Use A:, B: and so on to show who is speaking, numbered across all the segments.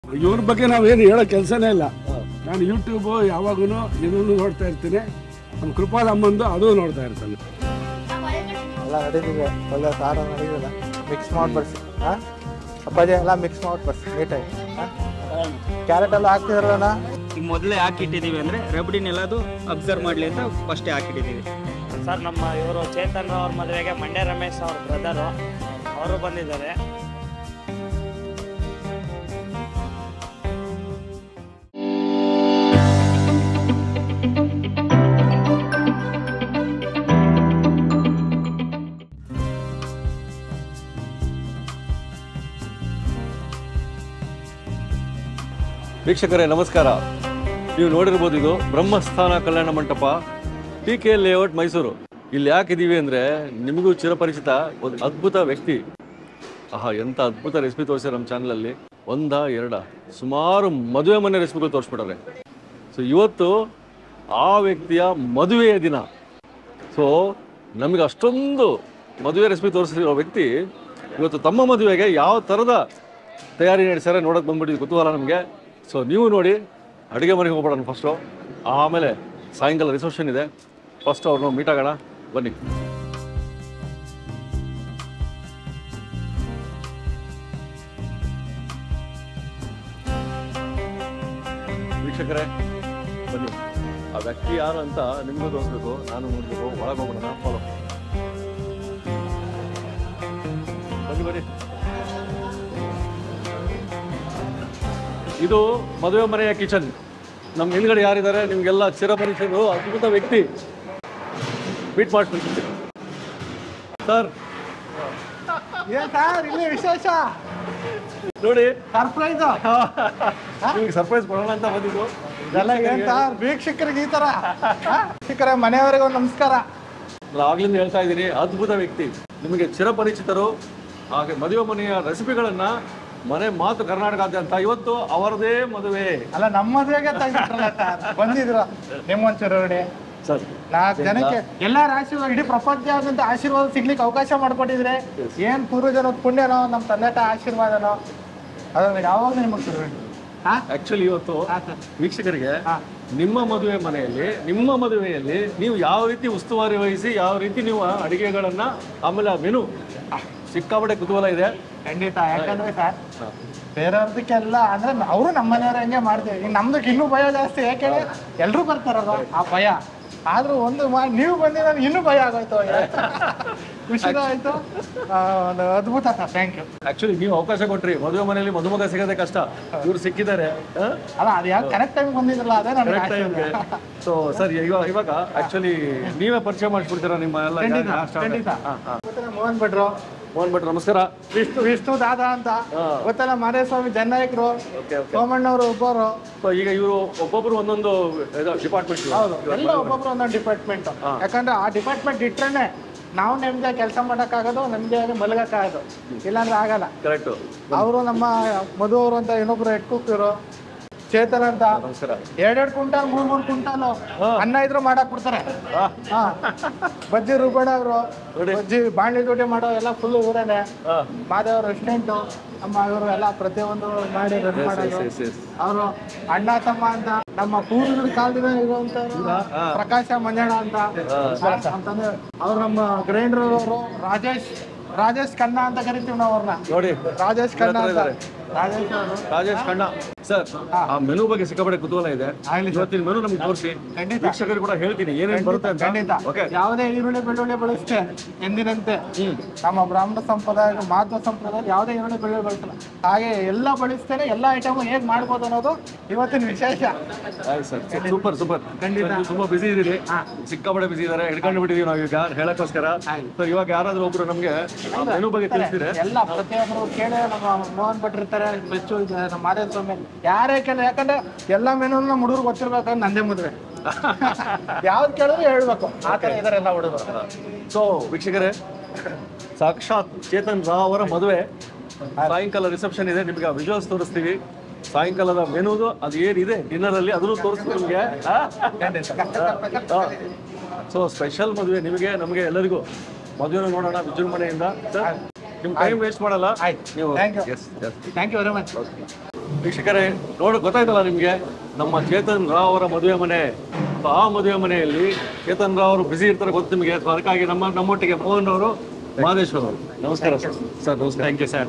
A: ಇವ್ರ ಬಗ್ಗೆ ನಾವೇನು ಹೇಳೋ ಕೆಲಸನೇ ಇಲ್ಲ ನಾನು ಯೂಟ್ಯೂಬು ಯಾವಾಗೂ ಇದನ್ನು ನೋಡ್ತಾ ಇರ್ತೀನಿ ನಮ್ಮ ಕೃಪಾಲ್ ಅಮ್ಮಂದು ಅದು ನೋಡ್ತಾ ಇರ್ತಾನೆ
B: ಎಲ್ಲ ನಡೀತಿದೆ ಒಳ್ಳೆ ಸಾರ ನಡೀತಿಲ್ಲ ಮಿಕ್ಸ್ ಮಾಡಿ ಬರ್ಸಿ ಹಾಂ ಅಪ್ಪಾಜಿ ಎಲ್ಲ ಮಿಕ್ಸ್ ಮಾಡಿ ಬರ್ಸಿ ನೀಟಾಗಿ ಹಾಂ ಕ್ಯಾರೆಟ್ ಎಲ್ಲ ಹಾಕ್ತಿದ್ರಲ್ಲ
C: ಈಗ ಮೊದಲೇ ಹಾಕಿಟ್ಟಿದ್ದೀವಿ ಅಂದರೆ ರಬಡಿನೆಲ್ಲದು ಅಬ್ಸರ್ವ್ ಮಾಡಲಿ ಅಂತ ಫಸ್ಟೇ ಹಾಕಿಟ್ಟಿದ್ದೀವಿ
D: ಸರ್ ನಮ್ಮ ಇವರು ಚೇತನ್ ಅವ್ರ ಮದುವೆಗೆ ಮಂಡ್ಯ ರಮೇಶ್ ಅವ್ರ ಬ್ರದರು ಅವರು ಬಂದಿದ್ದಾರೆ
E: ವೀಕ್ಷಕರೇ ನಮಸ್ಕಾರ ನೀವು ನೋಡಿರ್ಬೋದು ಇದು ಬ್ರಹ್ಮಸ್ಥಾನ ಕಲ್ಯಾಣ ಮಂಟಪ ಟಿ ಕೆ ಲೇಔಟ್ ಮೈಸೂರು ಇಲ್ಲಿ ಯಾಕಿದೀವಿ ಅಂದರೆ ನಿಮಗೂ ಚಿರಪರಿಚಿತ ಒಂದು ಅದ್ಭುತ ವ್ಯಕ್ತಿ ಆಹಾ ಎಂಥ ಅದ್ಭುತ ರೆಸಿಪಿ ತೋರಿಸ್ಯಾರ ನಮ್ಮ ಚಾನಲಲ್ಲಿ ಒಂದ ಎರಡ ಸುಮಾರು ಮದುವೆ ಮನೆ ರೆಸಿಪಿಗಳು ತೋರಿಸ್ಬಿಟ್ಟಾರೆ ಸೊ ಇವತ್ತು ಆ ವ್ಯಕ್ತಿಯ ಮದುವೆಯ ದಿನ ಸೊ ನಮಗೆ ಅಷ್ಟೊಂದು ಮದುವೆ ರೆಸಿಪಿ ತೋರಿಸಿರೋ ವ್ಯಕ್ತಿ ಇವತ್ತು ತಮ್ಮ ಮದುವೆಗೆ ಯಾವ ಥರದ ತಯಾರಿ ನಡೆಸ್ಯಾರ ನೋಡೋಕೆ ಬಂದ್ಬಿಟ್ಟಿದ್ದು ಕುತೂಹಲ ನಮಗೆ ಸೊ ನೀವು ನೋಡಿ ಅಡುಗೆ ಮನೆಗೆ ಹೋಗ್ಬಿಡೋಣ ಫಸ್ಟು ಆಮೇಲೆ ಸಾಯಂಕಾಲ ರಿಸೆಪ್ಷನ್ ಇದೆ ಫಸ್ಟ್ ಅವ್ರನ್ನ ಮೀಟ್ ಆಗೋಣ ಬನ್ನಿ ವೀಕ್ಷಕರೇ ಬನ್ನಿ ಆ ವ್ಯಕ್ತಿ ಯಾರು ಅಂತ ನಿಮಗೂ ತೋರಿಸ್ಬೇಕು ನಾನು ನೋಡ್ಬೇಕು ಒಳಗೆ ಹೋಗೋಣ ಫಾಲೋ ಬನ್ನಿ ಬನ್ನಿ ಇದು ಮದುವೆ ಮನೆಯ ಕಿಚನ್ ನಮ್ಮ ಹಿಂದ್ಗಡೆ ಯಾರಿದ್ದಾರೆ ನಿಮಗೆಲ್ಲ ಚಿರಪರಿಚಿತರು ಅದ್ಭುತ ವ್ಯಕ್ತಿ ಮೀಟ್ ಮಾಡ್ತೀನಿ ಸರ್
B: ಏನು ಸರ್ ಇಲ್ಲಿ ವಿಶೇಷ
E: ನೋಡಿ
B: ಸರ್ಪ್ರೈಸ್
E: ನಿಮಗೆ ಸರ್ಪ್ರೈಸ್ ಕೊಡೋಣ ಅಂತ ಬಂದಿದ್ದು
B: ಇದೆಲ್ಲ ಏನು ಸರ್ ವೀಕ್ಷಕರಿಗೆ ಈ ಥರ ವೀಕ್ಷಕರೇ ಮನೆಯವರಿಗೆ ಒಂದು ನಮಸ್ಕಾರ
E: ನಾನು ಆಗ್ಲಿಂದ ಹೇಳ್ತಾ ಇದ್ದೀನಿ ಅದ್ಭುತ ವ್ಯಕ್ತಿ ನಿಮಗೆ ಚಿರಪರಿಚಿತರು ಹಾಗೆ ಮದುವೆ ಮನೆಯ ರೆಸಿಪಿಗಳನ್ನ ಮನೆ ಮಾತು ಕರ್ನಾಟಕಾದ್ಯಂತ ಇವತ್ತು ಅವರದೇ ಮದುವೆ
B: ಅಲ್ಲ ನಮ್ಮ ಮದುವೆಗೆ ತೆಗಿದ್ರಲ್ಲ ಸರ್ ಬಂದಿದ್ರು ನಿಮ್ಮೊಂಚೂರು ನೋಡಿ
E: ಸರ್
B: ನಾಲ್ಕು ಜನಕ್ಕೆ ಎಲ್ಲರ ಆಶೀರ್ವಾದ ಇಡೀ ಪ್ರಪಂಚದಾದ್ಯಂತ ಆಶೀರ್ವಾದ ಸಿಗ್ಲಿಕ್ಕೆ ಅವಕಾಶ ಮಾಡ್ಕೊಟ್ಟಿದ್ರೆ ಏನ್ ಪೂರ್ವಜನ ಪುಣ್ಯನೋ ನಮ್ಮ ತಂದೆ ತಾಯಿ ಆಶೀರ್ವಾದನೋ ಅದನ್ನ ಯಾವಾಗಲೂ ನಿಮಗೆ ಶುರು ಹಾ
E: ಆಕ್ಚುಲಿ ಇವತ್ತು
B: ಹಾ ಸರ್
E: ವೀಕ್ಷಕರಿಗೆ
B: ಹಾ.
E: ನಿಮ್ಮ ಮದುವೆ ಮನೆಯಲ್ಲಿ ನಿಮ್ಮ ಮದುವೆಯಲ್ಲಿ ನೀವು ಯಾವ ರೀತಿ ಉಸ್ತುವಾರಿ ವಹಿಸಿ ಯಾವ ರೀತಿ ನೀವು ಅಡಿಗೆಗಳನ್ನ ಆಮೇಲೆ ಆ ಮೆನು ಸಿಕ್ಕಾಪಟ್ಟೆ ಕುತೂಹಲ ಇದೆ
B: ಖಂಡಿತ ಯಾಕಂದ್ರೆ ಸರ್ ಬೇರೆಯವ್ರದಕ್ಕೆಲ್ಲ ಅಂದ್ರೆ ಅವರು ನಮ್ಮ ಮನೆಯವ್ರ ಹಂಗೆ ಮಾಡ್ತೀವಿ ಈಗ ನಮ್ದಕ್ಕೆ ಇನ್ನೂ ಭಯ ಜಾಸ್ತಿ ಯಾಕೆಂದ್ರೆ ಎಲ್ರು ಬರ್ತಾರಲ್ಲ ಆ ಭಯ ಆದ್ರೂ ಒಂದು ಮಾ- ನೀವು ಬಂದಿ ನನಗೆ ಇನ್ನೂ ಭಯ ಆಗೋಯ್ತು ಖುಷಿನೂ ಆಯ್ತು ಆ, ಒಂದು ಅದ್ಭುತ ಸರ್ ಥ್ಯಾಂಕ್ ಯು
E: ಆಕ್ಚುಲಿ ನೀವು ಅವಕಾಶ ಕೊಟ್ರಿ ಮದುವೆ ಮನೆಯಲ್ಲಿ ಮದುಮಗ ಸಿಗೋದೇ ಕಷ್ಟ ಇವ್ರು ಸಿಕ್ಕಿದ್ದಾರೆ
B: ಅಲ್ಲ ಅದು ಯಾಕೆ ಕರೆಕ್ಟ್ ಟೈಮ್ ಬಂದಿದ್ರಲ್ಲ ಅದೇ ನನಗೆ
E: ಕರೆಕ್ಟ್ ಟೈಮ್ಗೆ ಸೊ ಸರ್ ಇವಾಗ ಇವಾಗ ಆಕ್ಚುಲಿ ನೀವೇ ಪರಿಚಯ ಮಾಡಿಸ್ಬಿಡ್ತೀರಾ ನಿಮ್ಮ ಎಲ್ಲ
B: ಖಂಡಿತ
E: ಯಾರ್ start?
B: ಖಂಡಿತ
E: ಹಾ, ಹಾ.
B: ಗೊತ್ತಲ್ಲ ಮೋಹನ್ ಭಟ್ರು
E: ಮೋಹನ್ ಭಟ್ರು ನಮಸ್ಕಾರ
B: ವಿಷ್ಣು ವಿಷ್ಣು ದಾದಾ ಅಂತ
E: ಹಾ.
B: ಗೊತ್ತಲ್ಲ ಮಾದೇಸ್ವಾಮಿ ಜನನಾಯಕರು
E: ಓಕೆ ಓಕೆ
B: ಸೋಮಣ್ಣವರು ಒಬ್ಬರು
E: ಸೊ ಈಗ ಇವರು ಒಬ್ಬೊಬ್ರು ಒಂದೊಂದು ಡಿಪಾರ್ಟ್ಮೆಂಟ್
B: ಹೌದು ಎಲ್ಲ ಒಬ್ಬೊಬ್ರು ಒಂದೊಂದು ಡಿಪಾರ್ಟ್ಮೆಂಟ್ ಯಾಕಂದ್ರೆ ಆ ಡಿಪಾರ್ಟ್ಮೆಂಟ್ ಇಟ್ರೇನೆ ನಾವು ನೆಮ್ಮದಿಯಾಗಿ ಕೆಲಸ ಮಾಡೋಕ್ಕಾಗೋದು ನೆಮ್ಮದಿಯಾಗಿ ಮಲಗಕ್ಕಾಗೋದು ಇಲ್ಲಾಂದ್ರೆ ಆಗಲ್ಲ
E: ಕರೆಕ್ಟು
B: ಅವರು ನಮ್ಮ ಮಧು ಅವರು ಅಂತ ಇನ್ನೊಬ್ರು ಹೆಡ್ ಕುಕ್ ಇವರು ಚೇತನ್ ಅಂತ
E: ನಮಸ್ಕಾರ
B: ಎರಡೆರಡು ಕ್ವಿಂಟಾಲ್ ಮೂರ್ ಮೂರ್ ಕ್ವಿಂಟಾಲ್ ಅನ್ನ ಇದ್ರು ಮಾಡಕ್ ಬಿಡ್ತಾರೆ
E: ಹಾ.
B: ಹಾ ಬಜ್ಜಿ ರೂಪಣ ಅವರು
E: ನೋಡಿ.
B: ಬಜ್ಜಿ ಬಾಂಡ್ಲಿ ಡ್ಯೂಟಿ ಮಾಡೋ ಎಲ್ಲ ಫುಲ್ ಇವರೇನೆ
E: ಹಾ.
B: ಮಾದೇವ್ ರೆಸ್ಟೋರೆಂಟು ನಮ್ಮ ಇವರು ಎಲ್ಲ ಪ್ರತಿಯೊಂದು ಮಾಡಿ ರನ್ ಮಾಡೋದು
E: yes, yes.
B: ಅವರು ಅಣ್ಣ ತಮ್ಮ ಅಂತ ನಮ್ಮ ಪೂರ್ವಜರ ಕಾಲದಿಂದ ಇರುವಂತ
E: ಹಾ.
B: ಪ್ರಕಾಶ ಮಂಜಣ್ಣ ಅಂತ ಅಂತಂದ್ರೆ ಅವ್ರು ನಮ್ಮ ಗ್ರೈಂಡರ್ ಅವರು ರಾಜೇಶ್ ರಾಜೇಶ್ ಖನ್ನ ಅಂತ ಕರಿತೀವಿ ನಾವು ಅವ್ರನ್ನ
E: ನೋಡಿ
B: ರಾಜೇಶ್ ಖನ್ನ ಅಂತ
E: ಇದ್ದಾರೆ.
B: ರಾಜೇಶ್ ಅವರು
E: ರಾಜೇಶ್ ಖಂಡ ಸರ್ ಆ ಮೆನು ಬಗ್ಗೆ ಸಿಕ್ಕಾಪಟ್ಟೆ ಕುತೂಹಲ ಇದೆ
B: ಆಗ್ಲಿ ಸರ್.
E: ಇವತ್ತಿನ ಮೆನು ನಮ್ಗೆ ತೋರಿಸಿ
B: ಖಂಡಿತ.
E: ವೀಕ್ಷಕರಿಗೆ ಕೂಡ ಹೇಳ್ತೀನಿ ಏನೇನು ಬರುತ್ತೆ ಅಂತ
B: ಖಂಡಿತ
E: ಓಕೆ
B: ಯಾವುದೇ ಈರುಳ್ಳಿ ಬೆಳ್ಳುಳ್ಳಿ ಬಳಸ್ತೇ ಎಂದಿನಂತೆ ನಮ್ಮ ಬ್ರಾಹ್ಮಣ ಸಂಪ್ರದಾಯ ಮಾಧ್ವ ಸಂಪ್ರದಾಯ ಯಾವುದೇ ಈರುಳ್ಳಿ ಬೆಳ್ಳುಳ್ಳಿ ಬಳಸಲ್ಲ ಹಾಗೆ ಎಲ್ಲ ಬಳಸ್ತೇನೆ ಎಲ್ಲ ಐಟಮ್ ಹೇಗ್ ಮಾಡ್ಬೋದು ಅನ್ನೋದು ಇವತ್ತಿನ ವಿಶೇಷ
E: ಆಯ್ತು ಸರ್ ಸೂಪರ್ ಸೂಪರ್
B: ಖಂಡಿತ.
E: ನೀವು ತುಂಬಾ ಬಿಸಿ ಇದೀರಿ
B: ಹಾ.
E: ಸಿಕ್ಕಾಪಟ್ಟೆ ಬಿಸಿ ಇದಾರೆ ಹಿಡ್ಕೊಂಡು ಬಿಟ್ಟಿದೀವಿ ನಾವು ಈಗ ಹೇಳಕ್ಕೋಸ್ಕರ
B: ಆಯ್ತು.
E: ಸೊ ಇವಾಗ ಯಾರಾದ್ರೂ ಒಬ್ರು ನಮ್ಗೆ ಮೆನು ಬಗ್ಗೆ ತಿಳಿಸಿದ್ರೆ
B: ಎಲ್ಲ ಪ್ರತಿಯೊಬ್ಬರು ಕೇಳಿ ನಮ್ಮ ಮೋಹನ್ ಭಟ್ರು ಇರ್ತಾರೆ ಬೆಚ್ಚು ಇದೆ, ನಮ್ಮ ಮಾದೇವ ಸ್ವಾಮಿ ಯಾರೇ ಕೇಳಿ ಯಾಕಂದ್ರೆ ಎಲ್ಲ ಮೆನು ನಮ್ಮ ಹುಡುಗರು ಗೊತ್ತಿರ್ಬೇಕಂದ್ರೆ ನಂದೇ ಮದುವೆ ಯಾವ್ದು ಕೇಳಿದ್ರು ಹೇಳ್ಬೇಕು ಆ ಥರ ಇದಾರೆ ಎಲ್ಲ ಹುಡುಗರು
E: ಸೊ ವೀಕ್ಷಕರೇ ಸಾಕ್ಷಾತ್ ಚೇತನ್ ರಾವ್ ಅವರ ಮದುವೆ ಸಾಯಂಕಾಲ ರಿಸೆಪ್ಷನ್ ಇದೆ ನಿಮ್ಗೆ ವಿಜುವಲ್ಸ್ ತೋರಿಸ್ತೀವಿ ಸಾಯಂಕಾಲದ ಮೆನುದು ಅದು ಏನಿದೆ ಡಿನ್ನರ್ ಅಲ್ಲಿ ಅದನ್ನು ತೋರಿಸ್ತೀವಿ ನಿಮಗೆ ಸೊ ಸ್ಪೆಷಲ್ ಮದುವೆ ನಿಮಗೆ ನಮಗೆ ಎಲ್ಲರಿಗೂ ಮದುವೆ ನೋಡೋಣ ವಿಜೃಂಭಣೆಯಿಂದ ಸರ್ ನಿಮ್ ಟೈಮ್ ವೇಸ್ಟ್ ಮಾಡಲ್ಲ
B: ಆಯ್ತು.
E: ನೀವು
B: Thank you.
E: Yes yes
B: thank you very much
E: ವೀಕ್ಷಕರೇ ನೋಡ ಗೊತ್ತಾಯ್ತಲ್ಲ ನಿಮಗೆ ನಮ್ಮ ಚೇತನ್ ರಾವ್ ಅವರ ಮದುವೆ ಮನೆ ಸೊ ಆ ಮದುವೆ ಮನೆಯಲ್ಲಿ ಚೇತನ್ ರಾವ್ ಅವರು ಬಿಸಿ ಇರ್ತಾರೆ ಗೊತ್ತು ನಿಮಗೆ ಸೊ ಅದಕ್ಕಾಗಿ ನಮ್ಮ ನಮ್ಮೊಟ್ಟಿಗೆ ಮೋಹನ್ ಅವರು ಮಹದೇಶ್ವರ್ ಅವರು ನಮಸ್ಕಾರ ಸರ್ ಸರ್ ನಮಸ್ಕಾರ ಥ್ಯಾಂಕ್ ಯು ಸರ್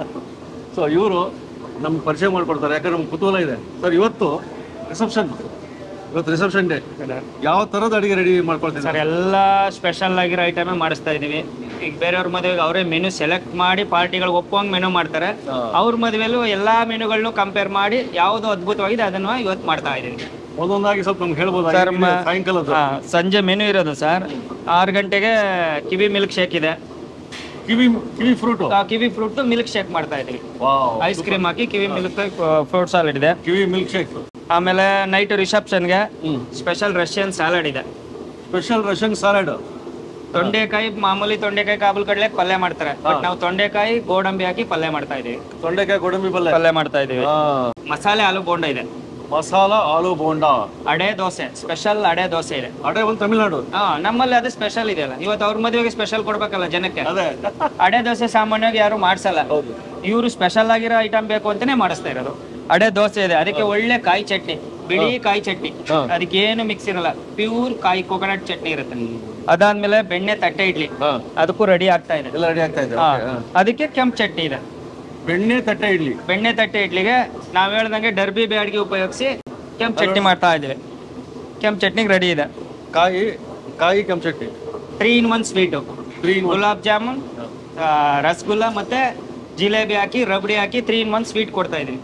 E: ಸೊ ಇವರು ನಮ್ಗೆ ಪರಿಚಯ ಮಾಡ್ಕೊಡ್ತಾರೆ ಯಾಕಂದ್ರೆ ನಮ್ಗೆ ಕುತೂಹಲ ಇದೆ ಸರ್ ಇವತ್ತು ರಿಸೆಪ್ಷನ್ ಇವತ್ತು ರಿಸೆಪ್ಷನ್ ಡೇ ಯಾವ ಥರದ ಅಡಿಗೆ ರೆಡಿ ಮಾಡ್ಕೊಳ್ತೀವಿ
C: ಸರ್ ಎಲ್ಲ ಸ್ಪೆಷಲ್ ಆಗಿರೋ ಐಟಮ್ ಮಾಡಿಸ್ತಾ ಇದೀವಿ ಈಗ ಬೇರೆಯವ್ರ ಮದುವೆಗೆ ಅವರೇ ಮೆನು ಸೆಲೆಕ್ಟ್ ಮಾಡಿ ಪಾರ್ಟಿಗಳಿಗೆ ಒಪ್ಪುವಂಗ್ ಮೆನು ಮಾಡ್ತಾರೆ ಅವ್ರ ಮದುವೆಲ್ಲೂ ಎಲ್ಲಾ ಮೆನುಗಳನ್ನು ಕಂಪೇರ್ ಮಾಡಿ ಯಾವ್ದು ಅದ್ಭುತವಾಗಿದೆ ಅದನ್ನ ಇವತ್ತು ಮಾಡ್ತಾ ಇದೀವಿ
E: ಒಂದೊಂದಾಗಿ ಸ್ವಲ್ಪ ನಮ್ಗೆ ಹೇಳ್ಬೋದು
C: ಸರ್ ಮ-
E: ಸಾಯಂಕಾಲದ
C: ಹಾ, ಸಂಜೆ ಮೆನು ಇರೋದು ಸರ್ ಆರು ಗಂಟೆಗೆ ಕಿವಿ ಮಿಲ್ಕ್ ಶೇಕ್ ಇದೆ
E: ಕಿವಿ ಕಿವಿ ಫ್ರೂಟು
C: ಆ ಕಿವಿ ಫ್ರೂಟ್ ಮಿಲ್ಕ್ ಶೇಕ್ ಮಾಡ್ತಾ ಇದೀವಿ
E: ವಾವ್
C: ಐಸ್ ಕ್ರೀಮ್ ಹಾಕಿ ಕಿವಿ ಮಿಲ್ಕ್ ಫ್ರೂಟ್ ಸಾಲಡ್ ಇದೆ
E: ಕಿವಿ ಮಿಲ್ಕ್ ಶೇಕ್
C: ಆಮೇಲೆ ನೈಟ್ ರಿಸೆಪ್ಷನ್ಗೆ ಸ್ಪೆಷಲ್ ರಷ್ಯನ್ ಸಾಲಡ್ ಇದೆ
E: ಸ್ಪೆಷಲ್ ರಶನ್ ಸಲಾಡ್
C: ತೊಂಡೆಕಾಯಿ ಮಾಮೂಲಿ ತೊಂಡೆಕಾಯಿ ಕಾಬೂಲ್ ಕಡಲೆ ಪಲ್ಯ ಮಾಡ್ತಾರೆ ಬಟ್ ನಾವು ತೊಂಡೆಕಾಯಿ ಗೋಡಂಬಿ ಹಾಕಿ ಪಲ್ಯ ಮಾಡ್ತಾ ಇದೀವಿ
E: ತೊಂಡೆಕಾಯಿ ಗೋಡಂಬಿ ಪಲ್ಯ
C: ಪಲ್ಯ ಮಾಡ್ತಾ ಇದೀವಿ
E: ಆ,
C: ಮಸಾಲೆ ಆಲೂ ಬೋಂಡ ಇದೆ
E: ಮಸಾಲ ಆಲೂ ಬೋಂಡಾ
C: ಅಡೆ ದೋಸೆ ಸ್ಪೆಷಲ್ ಅಡೆ ದೋಸೆ ಇದೆ
E: ಅಡೆ ಒಂದು ತಮಿಳ್ನಾಡು
C: ಹಾ ನಮ್ಮಲ್ಲಿ ಅದು ಸ್ಪೆಷಲ್ ಇದೆಯಲ್ಲ ಇವತ್ತು ಅವ್ರ ಮದುವೆಗೆ ಸ್ಪೆಷಲ್ ಕೊಡ್ಬೇಕಲ್ಲ ಜನಕ್ಕೆ
E: ಅದೇ
C: ಅಡೆ ದೋಸೆ ಸಾಮಾನ್ಯವಾಗಿ ಯಾರು ಮಾಡ್ಸಲ್ಲ ಇವರು ಸ್ಪೆಷಲ್ ಆಗಿರೋ ಐಟಮ್ ಬೇಕು ಅಂತಾನೆ ಮಾಡಿಸ್ತಾ ಇರೋದು ಅಡೆ ದೋಸೆ ಇದೆ ಅದಕ್ಕೆ ಒಳ್ಳೆ ಕಾಯಿ ಚಟ್ನಿ ಬಿಳಿ ಕಾಯಿ ಚಟ್ನಿ
E: ಹಾ.
C: ಅದಕ್ಕೆ ಏನು ಮಿಕ್ಸ್ ಇರಲ್ಲ ಪ್ಯೂರ್ ಕಾಯಿ ಕೊಕೊನಟ್ ಚಟ್ನಿ ಇರುತ್ತೆ ಅದಾದ್ಮೇಲೆ ಬೆಣ್ಣೆ ತಟ್ಟೆ ಇಡ್ಲಿ
E: ಹಾ
C: ಅದಕ್ಕೂ ರೆಡಿ ಆಗ್ತಾ ಇದೆ
E: ಎಲ್ಲ ರೆಡಿ ಆಗ್ತಾ ಇದೆ
C: ಹಾ.
E: Okay, ಹಾ.
C: ಅದಕ್ಕೆ ಕೆಂಪು ಚಟ್ನಿ ಇದೆ
E: ಬೆಣ್ಣೆ ತಟ್ಟೆ ಇಡ್ಲಿ
C: ಬೆಣ್ಣೆ ತಟ್ಟೆ ಇಡ್ಲಿಗೆ ನಾವ್ ಹೇಳ್ದಂಗೆ ಡರ್ಬಿ ಬ್ಯಾಡ್ಗೆ ಉಪಯೋಗಿಸಿ ಕೆಂಪು ಚಟ್ನಿ ಮಾಡ್ತಾ ಇದೀವಿ ಕೆಂಪು ಚಟ್ನಿಗೆ ರೆಡಿ ಇದೆ
E: ಕಾಯಿ ಕಾಯಿ ಕೆಂಪು chutney
C: three in one sweet
E: three
C: gulab jamun ಆ, ರಸಗುಲ್ಲ ಮತ್ತೆ ಜಿಲೇಬಿ ಹಾಕಿ ರಬಡಿ ಹಾಕಿ ತ್ರೀ ಇನ್ ಒನ್ ಸ್ವೀಟ್ ಕೊಡ್ತಾ ಇದೀವಿ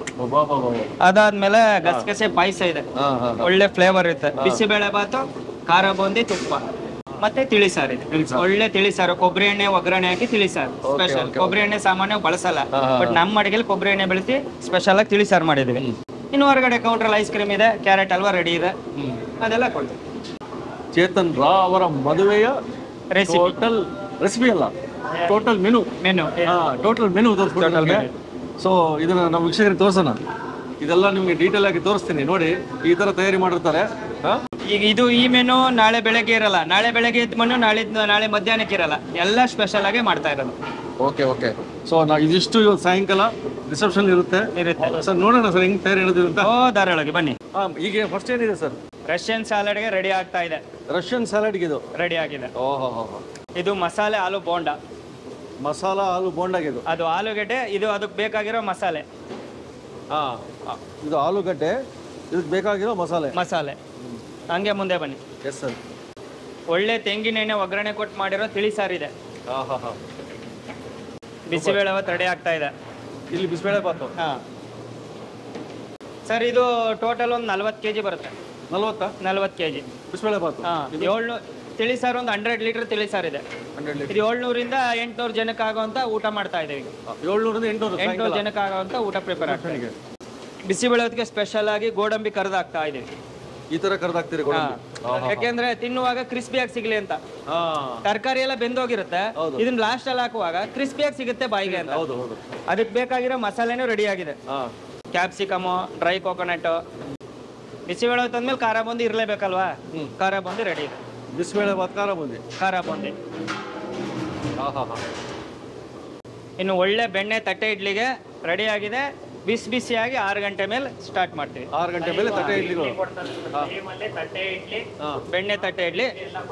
C: ಅದಾದ್ಮೇಲೆ ಗಸಗಸೆ ಪಾಯಸ ಇದೆ
E: ಹಾ ಹಾ
C: ಒಳ್ಳೆ ಫ್ಲೇವರ್ ಇರುತ್ತೆ ಬಿಸಿಬೇಳೆ ಬಾತು ಖಾರ ಬೂಂದಿ ತುಪ್ಪ ಮತ್ತೆ ತಿಳಿಸಾರು ಇದೆ ಒಳ್ಳೆ ತಿಳಿಸಾರು ಕೊಬ್ಬರಿ ಎಣ್ಣೆ ಒಗ್ಗರಣೆ ಹಾಕಿ ತಿಳಿಸಾರು ಸ್ಪೆಷಲ್ ಕೊಬ್ಬರಿ ಎಣ್ಣೆ ಸಾಮಾನ್ಯ ಬಳಸಲ್ಲ ಬಟ್ ನಮ್ಮ ಅಡಿಗೆಲಿ ಕೊಬ್ಬರಿ ಎಣ್ಣೆ ಬೆಳೆಸಿ ಸ್ಪೆಷಲ್ ಆಗಿ ತಿಳಿಸಾರು ಮಾಡಿದೀವಿ ಇನ್ನು ಹೊರಗಡೆ ಕೌಂಟ್ರಲ್ಲಿ ಐಸ್ ಕ್ರೀಮ್ ಇದೆ ಕ್ಯಾರೆಟ್ ಹಲ್ವಾ ರೆಡಿ ಇದೆ ಅದೆಲ್ಲ ಕೊಡ್ತೀವಿ
E: ಚೇತನ್ ರಾ ಅವರ ಮದುವೆಯ
C: ರೆಸಿಪಿ
E: ಟೋಟಲ್ ರೆಸಿಪಿ ಅಲ್ಲ total menu
C: menu
E: total menu ತೋರಿಸ್ಬಿಟ್ಟು ಸೊ ಇದನ್ನ ನಮ್ಮ ವೀಕ್ಷಕರಿಗೆ ತೋರ್ಸೋಣ ಇದೆಲ್ಲ ನಿಮ್ಗೆ ಡೀಟೇಲ್ ಆಗಿ ತೋರಿಸ್ತೀನಿ ನೋಡಿ ಈ ತರ ತಯಾರಿ ಮಾಡಿರ್ತಾರೆ ಹಾ?
C: ಈಗ ಇದು ಈ ಮೆನು ನಾಳೆ ಬೆಳಗ್ಗೆ ಇರಲ್ಲ ನಾಳೆ ಬೆಳಗ್ಗೆ ಇದ್ದ ಮೆನು ನಾಳೆ ನಾಳೆ ಮಧ್ಯಾಹ್ನಕ್ಕೆ ಇರಲ್ಲ ಎಲ್ಲ ಸ್ಪೆಷಲ್ ಆಗೇ ಮಾಡ್ತಾ ಇರೋದು
E: ಓಕೆ ಓಕೆ ಸೊ ನಾವು ಇದಿಷ್ಟು ಇವತ್ತು ಸಾಯಂಕಾಲ ರಿಸೆಪ್ಷನ್ ಇರುತ್ತೆ
C: ಇರುತ್ತೆ
E: ಸರ್ ನೋಡೋಣ ಸರ್ ಹೆಂಗ್ ತಯಾರಿ ನಡೆದಿದೆ ಅಂತ
C: ಓ ಧಾರಾಳಗೆ ಬನ್ನಿ
E: ಹಾ, ಈಗ ಫಸ್ಟ್ ಏನಿದೆ ಸರ್
C: ರಷ್ಯನ್ ಸಾಲಡ್ಗೆ ರೆಡಿ ಆಗ್ತಾ ಇದೆ
E: ರಷ್ಯನ್ ಸ್ಯಾಲಡ್ಗೆ ಇದು
C: ರೆಡಿ ಆಗಿದೆ
E: ಓಹೋ ಹೋ
C: ಇದು ಮಸಾಲೆ ಆಲೂ ಬೋಂಡ
E: ಮಸಾಲ ಆಲೂ ಬೋಂಡಾಗೆ ಇದು
C: ಅದು ಆಲೂಗಡ್ಡೆ ಇದು ಅದಕ್ಕೆ ಬೇಕಾಗಿರೋ ಮಸಾಲೆ
E: ಹಾ ಇದು ಆಲೂಗಡ್ಡೆ ಇದಕ್ಕೆ ಬೇಕಾಗಿರೋ ಮಸಾಲೆ
C: ಮಸಾಲೆ ಹಂಗೆ ಮುಂದೆ ಬನ್ನಿ
E: ಎಸ್ ಸರ್
C: ಒಳ್ಳೆ ತೆಂಗಿನ ಎಣ್ಣೆ ಒಗ್ಗರಣೆ ಕೊಟ್ಟು ಮಾಡಿರೋ ತಿಳಿ ಸಾರಿದೆ
E: ಹಾ ಹಾ ಹಾ
C: ಬಿಸಿಬೇಳೆ ಅವತ್ತು ರೆಡಿ ಆಗ್ತಾ ಇದೆ
E: ಇಲ್ಲಿ ಬಿಸಿಬೇಳೆ ಬಾತು
C: ಹಾ ಸರ್ ಇದು ಟೋಟಲ್ ಒಂದು ನಲ್ವತ್ತು ಕೆ ಜಿ ಬರುತ್ತೆ
E: ನಲ್ವತ್ತಾ
C: ನಲ್ವತ್ತು ಕೆ ಜಿ
E: ಬಿಸಿಬೇಳೆ ಬಾತು
C: ಹಾ ಏಳ್ನೂರು ತಿಳಿ ಸಾರು ಒಂದು ಹಂಡ್ರೆಡ್ ಲೀಟರ್ ತಿಳಿ ಸಾರು ಇದೆ
E: ಹಂಡ್ರೆಡ್ ಲೀಟರ್
C: ಇದು ಏಳ್ನೂರಿಂದ ಎಂಟ್ನೂರು ಜನಕ್ಕೆ ಆಗುವಂತ ಊಟ ಮಾಡ್ತಾ ಇದ್ದೀವಿ
E: ಏಳ್ನೂರಿಂದ ಎಂಟುನೂರು
C: ಎಂಟ್ನೂರು ಜನಕ್ಕೆ ಆಗುವಂತ ಊಟ ಪ್ರಿಪೇರ್ ಆಗ್ತಾ ಇದೆ ಬಿಸಿಬೇಳೆ ಹೊತ್ತಿಗೆ ಸ್ಪೆಷಲ್ ಆಗಿ ಗೋಡಂಬಿ ಕರೆದು ಹಾಕ್ತಾ ಇದೀವಿ
E: ಈ ತರ ಕರೆದಾಕ್ತೀರಿ
C: ಹಾ.
E: ಗೋಡಂಬಿ
C: ಯಾಕೆಂದ್ರೆ ತಿನ್ನುವಾಗ ಕ್ರಿಸ್ಪಿಯಾಗಿ ಸಿಗ್ಲಿ ಅಂತ
E: ಹಾ
C: ತರಕಾರಿ ಎಲ್ಲ ಬೆಂದೋಗಿರುತ್ತೆ
E: ಹೌದು.
C: ಇದನ್ನ ಲಾಸ್ಟ್ ಅಲ್ಲಿ ಹಾಕುವಾಗ ಕ್ರಿಸ್ಪಿಯಾಗಿ ಸಿಗುತ್ತೆ ಬಾಯಿಗೆ ಅಂತ
E: ಹೌದು ಹೌದು
C: ಅದಕ್ಕೆ ಬೇಕಾಗಿರೋ ಮಸಾಲೆನೂ ರೆಡಿ ಆಗಿದೆ
E: ಹಾ
C: ಕ್ಯಾಪ್ಸಿಕಮು ಡ್ರೈ ಕೋಕೋನಟ್ ಬಿಸಿಬೇಳೆ ಹೊತ್ತಂದ್ಮೇಲೆ ಖಾರ ಬಂದು ಇರಲೇಬೇಕಲ್ವಾ ಖಾರ ಬಂದು ರೆಡಿ ಇದೆ
E: ಬಿಸಿಬೇಳೆ ಬಾತ್ ಖಾರ ಬುಂದಿ
C: ಖಾರ ಬಂದು
E: ಹಾ ಹಾ ಹಾ
C: ಇನ್ನು ಒಳ್ಳೆ ಬೆಣ್ಣೆ ತಟ್ಟೆ ಇಡ್ಲಿಗೆ ರೆಡಿ ಆಗಿದೆ ಬಿಸಿ ಬಿಸಿಯಾಗಿ ಆರು ಗಂಟೆ ಮೇಲೆ ಸ್ಟಾರ್ಟ್ ಮಾಡ್ತೀವಿ
E: ಆರು ಗಂಟೆ ಮೇಲೆ ತಟ್ಟೆ ಇಡ್ಲಿಗಳು
C: ತಟ್ಟೆ ಇಡ್ಲಿ
E: ಹಾ
C: ಬೆಣ್ಣೆ ತಟ್ಟೆ ಇಡ್ಲಿ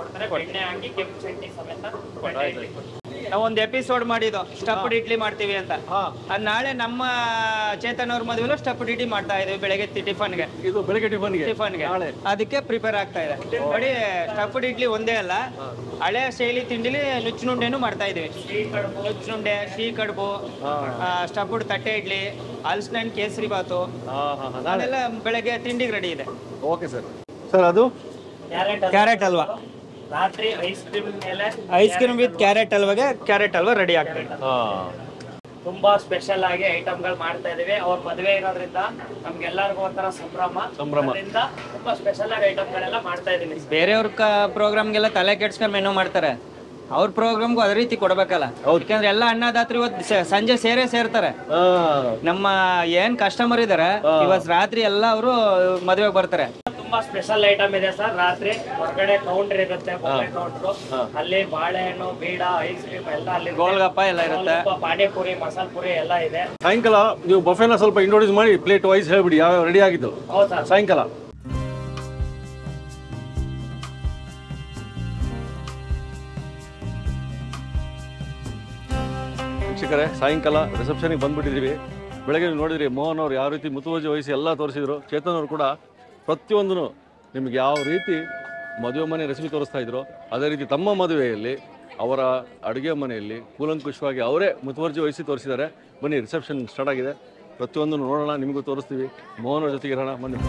C: ನಾವು ಒಂದು ಎಪಿಸೋಡ್ ಮಾಡಿದ್ದು ಸ್ಟಫ್ಡ್ ಇಡ್ಲಿ ಮಾಡ್ತೀವಿ ಅಂತ
E: ಹಾ
C: ಅದ್ ನಾಳೆ ನಮ್ಮ ಚೇತನ್ ಅವ್ರ ಮದುವೆಲೂ ಸ್ಟಫ್ಡ್ ಇಡ್ಲಿ ಮಾಡ್ತಾ ಇದೀವಿ ಬೆಳಗ್ಗೆ ಟಿಫನ್ಗೆ
E: ಇದು ಬೆಳಗ್ಗೆ ಟಿಫನ್ಗೆ
C: ಟಿಫನ್ಗೆ
E: ನಾಳೆ
C: ಅದಕ್ಕೆ ಪ್ರಿಪೇರ್ ಆಗ್ತಾ ಇದೆ ನೋಡಿ ಸ್ಟಫ್ಡ್ ಇಡ್ಲಿ ಒಂದೇ ಅಲ್ಲ ಹಳೆ ಶೈಲಿ ತಿಂಡಿಲಿ ನುಚ್ಚುನುಂಡೆನೂ ಮಾಡ್ತಾ ಇದೀವಿ ನುಚ್ಚುನುಂಡೆ ಸಿಹಿ ಕಡುಬು ಸ್ಟಫ್ಡ್ ತಟ್ಟೆ ಇಡ್ಲಿ ಹಲ್ಸಿನ ಕೇಸರಿ ಬಾತು
E: ಹಾ ಹಾ ಹಾ ನಾಳೆ
C: ಅದೆಲ್ಲ ಬೆಳಗ್ಗೆ ತಿಂಡಿಗೆ ರೆಡಿ ಇದೆ
E: ಓಕೆ ಸರ್ ಸರ್ ಅದು
C: ಕ್ಯಾರೆಟ್ ಹಲ್ವಾ
D: ರಾತ್ರಿ ಐಸ್ ಕ್ರೀಮ್ ಮೇಲೆ
C: ಐಸ್ ಕ್ರೀಮ್ ವಿತ್ ಕ್ಯಾರೆಟ್ ಹಲ್ವಾಗೆ ಕ್ಯಾರೆಟ್ ಹಲ್ವಾ ರೆಡಿ ಆಗ್ತದೆ
E: ಹಾ
D: ತುಂಬಾ ಸ್ಪೆಷಲ್ ಆಗಿ ಐಟಮ್ಗಳು ಮಾಡ್ತಾ ಇದೀವಿ ಅವ್ರ ಮದುವೆ ಇರೋದ್ರಿಂದ ನಮ್ಗೆಲ್ಲರಿಗೂ ಒಂಥರ ಸಂಭ್ರಮ
E: ಸಂಭ್ರಮ.
D: ಅದರಿಂದ ತುಂಬಾ ಸ್ಪೆಷಲ್ ಆಗಿ ಐಟಮ್ಗಳೆಲ್ಲ ಮಾಡ್ತಾ ಇದೀವಿ
C: ಬೇರೆಯವ್ರ ಪ್ರೋಗ್ರಾಮ್ಗೆಲ್ಲ ತಲೆ ಕೆಡ್ಸ್ಕೊಂಡ್ ಮೆನು ಮಾಡ್ತಾರೆ ಅವ್ರ ಪ್ರೋಗ್ರಾಮ್ಗೂ ಅದೇ ರೀತಿ ಕೊಡ್ಬೇಕಲ್ಲ ಯಾಕಂದ್ರೆ ಎಲ್ಲ ಅನ್ನದಾತ್ರಿ ಇವತ್ತು ಸೆ- ಸಂಜೆ ಸೇರೇ ಸೇರ್ತಾರೆ
E: ಹಾ
C: ನಮ್ಮ ಏನ್ ಕಸ್ಟಮರ್ ಇದಾರೆ ಇವತ್ತು ರಾತ್ರಿ ಎಲ್ಲ ಅವರು ಮದುವೆಗೆ ಬರ್ತಾರೆ
D: ತುಂಬಾ ಸ್ಪೆಷಲ್ ಐಟಮ್ ಇದೆ ಸರ್ ರಾತ್ರಿ ಹೊರಗಡೆ ಕೌಂಟರ್ ಇರುತ್ತೆ ಕೌಂಟರ್ ಅಲ್ಲಿ ಬಾಳೆಹಣ್ಣು ಬೀಡ ಐಸ್ ಕ್ರೀಮ್ ಎಲ್ಲ ಅಲ್ಲಿ
C: ಗೋಲ್ಗಪ್ಪ ಎಲ್ಲ ಇರುತ್ತೆ
D: ಗೋಲ್ಗಪ್ಪ, ಪಾನಿಪುರಿ ಮಸಾಲ ಪುರಿ ಎಲ್ಲ ಇದೆ
E: ಸಾಯಂಕಾಲ ನೀವು ಬಫೆನ ಸ್ವಲ್ಪ ಇಂಟ್ರೊಡ್ಯೂಸ್ ಮಾಡಿ ಪ್ಲೇಟ್ ವೈಸ್ ಹೇಳ್ಬಿಡಿ ಯಾವ ರೆಡಿ ಆಗಿದ್ದು
D: ಹೌದು ಸರ್
E: ಸಾಯಂಕಾಲ ವೀಕ್ಷಕರೇ ಸಾಯಂಕಾಲ ರಿಸೆಪ್ಷನ್ಗೆ ಬಂದ್ಬಿಟ್ಟಿದ್ದೀವಿ ಬೆಳಗ್ಗೆ ನೀವು ನೋಡಿದ್ರಿ ಮೋಹನ್ ಅವ್ರು ಯಾವ ರೀತಿ ಮುತುವರ್ಜಿ ವಹಿಸಿ ಎಲ್ಲ ತೋರಿಸಿದ್ರು ಚೇತನ್ ಅವರು ಕೂಡ ಪ್ರತಿಯೊಂದೂ ನಿಮ್ಗೆ ಯಾವ ರೀತಿ ಮದುವೆ ಮನೆ ರೆಸಿಪಿ ತೋರಿಸ್ತಾ ಇದ್ರು ಅದೇ ರೀತಿ ತಮ್ಮ ಮದುವೆಯಲ್ಲಿ ಅವರ ಅಡುಗೆ ಮನೆಯಲ್ಲಿ ಕೂಲಂಕುಷವಾಗಿ ಅವರೇ ಮುತುವರ್ಜಿ ವಹಿಸಿ ತೋರಿಸಿದ್ದಾರೆ ಬನ್ನಿ ರಿಸೆಪ್ಷನ್ ಸ್ಟಾರ್ಟ್ ಆಗಿದೆ ಪ್ರತಿಯೊಂದನ್ನು ನೋಡೋಣ ನಿಮಗೂ ತೋರಿಸ್ತೀವಿ ಮೋಹನ್ ಅವ್ರ ಜೊತೆಗೆ ಇರೋಣ ಬನ್ನಿ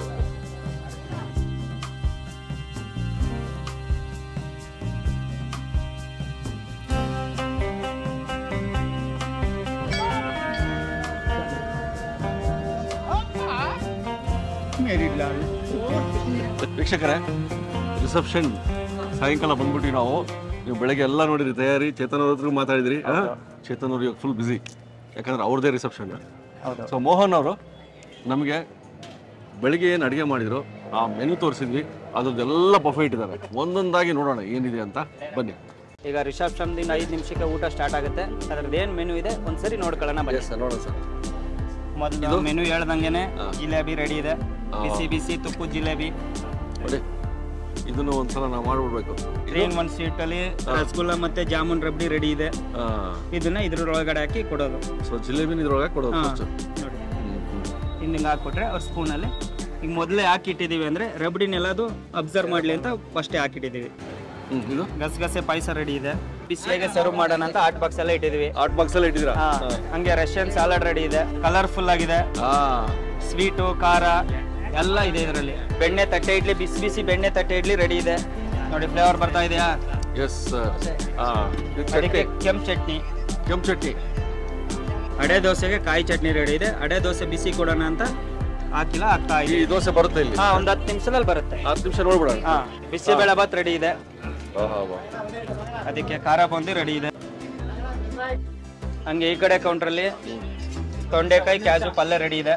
E: ವೀಕ್ಷಕರೇ ರಿಸೆಪ್ಷನ್ ಸಾಯಂಕಾಲ ಬಂದ್ಬಿಟ್ಟು ನಾವು ನೀವು ಬೆಳಗ್ಗೆ ಎಲ್ಲ ನೋಡಿದ್ರಿ ತಯಾರಿ ಚೇತನ್ ಅವ್ರ ಹತ್ರ ಮಾತಾಡಿದ್ರಿ ಆ? ಚೇತನ್ ಅವ್ರು ಫುಲ್ ಬ್ಯುಸಿ ಯಾಕಂದ್ರೆ ಅವ್ರದ್ದೇ ರಿಸೆಪ್ಷನ್ ಸೊ ಮೋಹನ್ ಅವರು ನಮಗೆ ಬೆಳಿಗ್ಗೆ ಏನು ಅಡುಗೆ ಮಾಡಿದ್ರು ಆ ಮೆನು ತೋರಿಸಿದ್ವಿ ಅದ್ರದ್ದೆಲ್ಲ ಬಫೆ ಇಟ್ಟಿದ್ದಾರೆ ಒಂದೊಂದಾಗಿ ನೋಡೋಣ ಏನಿದೆ ಅಂತ ಬನ್ನಿ
C: ಈಗ ರಿಸೆಪ್ಷನ್ ದಿಂದ ಐದು ನಿಮಿಷಕ್ಕೆ ಊಟ ಸ್ಟಾರ್ಟ್ ಆಗುತ್ತೆ ಅದ್ರದ್ದು ಏನ್ ಮೆನು ಇದೆ ಒಂದ್ಸರಿ ನೋಡ್ಕೊಳ್ಳೋಣ ಬನ್ನಿ
E: ಸರ್ ನೋಡೋಣ ಸರ್
C: ಮೊದಲು ಮೆನು ಹೇಳ್ದಂಗೆನೆ ಜಿಲೇಬಿ ರೆಡಿ ಇದೆ ಬಿಸಿ ಬಿಸಿ ತುಪ್ಪು ಜಿಲೇಬಿ
E: ನೋಡಿ ಇದನ್ನು ಒಂದ್ಸಲ ನಾವು ಮಾಡ್ಬಿಡ್ಬೇಕು
C: ತ್ರೀ ಇನ್ ಒನ್ ಸ್ವೀಟ್ ಅಲ್ಲಿ ರಸಗುಲ್ಲ ಮತ್ತೆ ಜಾಮೂನ್ ರಬ್ಡಿ ರೆಡಿ ಇದೆ ಇದನ್ನ ಇದ್ರೊಳಗಡೆ ಹಾಕಿ ಕೊಡೋದು
E: ಸೊ ಜಿಲೇಬಿನ ಇದ್ರೊಳಗೆ ಕೊಡೋದು
C: ಹಾ.
E: ಫಸ್ಟ್
C: ನೋಡಿ ಹಿಂಗೆ ಹಾಕ್ಕೊಟ್ರೆ ಅವ್ರ ಸ್ಪೂನಲ್ಲಿ ಈಗ ಮೊದಲೇ ಹಾಕಿಟ್ಟಿದ್ದೀವಿ ಅಂದ್ರೆ ರಬ್ಡಿನೆಲ್ಲದು ಅಬ್ಸರ್ವ್ ಮಾಡ್ಲಿ ಅಂತ ಫಸ್ಟೇ ಹಾಕಿಟ್ಟಿದ್ದೀವಿ
E: ಹ್ಮ್ ಇದು
C: ಗಸಗಸೆ ಪಾಯಸ ರೆಡಿ ಇದೆ ಬಿಸಿಯಾಗೆ ಸರ್ವ್ ಮಾಡೋಣ ಅಂತ ಆಟ್ ಬಾಕ್ಸ್ ಎಲ್ಲ ಇಟ್ಟಿದ್ದೀವಿ
E: ಆರ್ಟ್ ಬಾಕ್ಸ್ ಎಲ್ಲ ಇಟ್ಟಿದ್ದೀರಾ
C: ಹಾ. ಹಂಗೆ ರಷ್ಯನ್ ಸಾಲಡ್ ರೆಡಿ ಇದೆ ಕಲರ್ಫುಲ್ ಆಗಿದೆ
E: ಹಾ
C: ಸ್ವೀಟು ಖಾರ ಎಲ್ಲ ಇದೆ ಇದರಲ್ಲಿ ಬೆಣ್ಣೆ ತಟ್ಟೆ ಇಡ್ಲಿ ಬಿಸಿ ಬಿಸಿ ಬೆಣ್ಣೆ ತಟ್ಟೆ ಇಡ್ಲಿ ರೆಡಿ ಇದೆ ನೋಡಿ ಫ್ಲೇವರ್ ಬರ್ತಾ ಇದೆಯಾ
E: ಎಸ್ ಸರ್ ಹಾ ಇದು
C: ಅದಕ್ಕೆ
E: ಚಟ್ನಿ
C: ಕೆಂಪು ಚಟ್ನಿ
E: ಕೆಂಪು ಚಟ್ನಿ
C: ಅಡೆ ದೋಸೆಗೆ ಕಾಯಿ ಚಟ್ನಿ ರೆಡಿ ಇದೆ ಅಡೆ ದೋಸೆ ಬಿಸಿ ಕೊಡೋಣ ಅಂತ ಹಾಕಿಲ್ಲ ಹಾಕ್ತಾ
E: ಈ
C: ಇದೀವಿ
E: ದೋಸೆ ಬರುತ್ತೆ ಇಲ್ಲಿ
C: ಹಾ ಒಂದ್ ಹತ್ತು ನಿಮಿಷದಲ್ಲಿ ಬರುತ್ತೆ
E: ಹತ್ತು ನಿಮಿಷ ನೋಡ್ಬಿಡೋಣ
C: ಹಾ ಬಿಸಿಬೇಳೆ ಬಾತ್ ರೆಡಿ ಇದೆ
E: ಆಹಾ, ವಾ.
C: ಅದಕ್ಕೆ ಖಾರ ಬೂಂದಿ ರೆಡಿ ಇದೆ ಹಂಗೆ ಈ ಕಡೆ ಕೌಂಟ್ರಲ್ಲಿ ತೊಂಡೆಕಾಯಿ ಕ್ಯಾಜು ಪಲ್ಯ ರೆಡಿ ಇದೆ